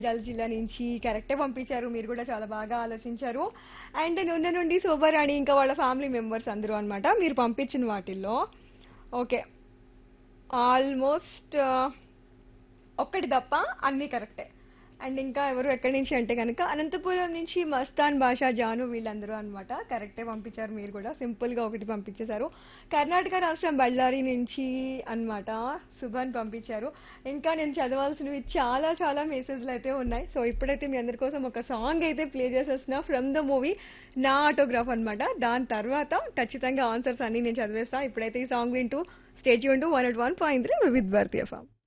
నంద్యాల జిల్లా నుంచి కరెక్టే పంపించారు మీరు కూడా చాలా బాగా ఆలోచించారు అండ్ నూనె నుండి శోభరాణి ఇంకా వాళ్ళ ఫ్యామిలీ మెంబర్స్ అందరూ అన్నమాట మీరు పంపించిన వాటిల్లో ఓకే ఆల్మోస్ట్ ఒక్కటి తప్ప అన్నీ కరెక్టే అండ్ ఇంకా ఎవరు ఎక్కడి నుంచి అంటే కనుక అనంతపురం నుంచి మస్తాన్ భాషా జాను వీళ్ళందరూ అన్నమాట కరెక్టే పంపించారు మీరు కూడా సింపుల్ గా ఒకటి పంపించేశారు కర్ణాటక రాష్ట్రం బళ్ళారి నుంచి అన్నమాట శుభన్ పంపించారు ఇంకా నేను చదవాల్సినవి చాలా చాలా మెసేజ్లు అయితే ఉన్నాయి సో ఇప్పుడైతే మీ అందరి కోసం ఒక సాంగ్ అయితే ప్లే చేసేస్తున్నా from the movie Naa Autograph అన్నమాట దాని తర్వాత ఖచ్చితంగా ఆన్సర్స్ అన్ని నేను చదివేస్తా ఇప్పుడైతే ఈ సాంగ్ వింటూ స్టేట్ యూన్ to one at one point three with Bharatiya form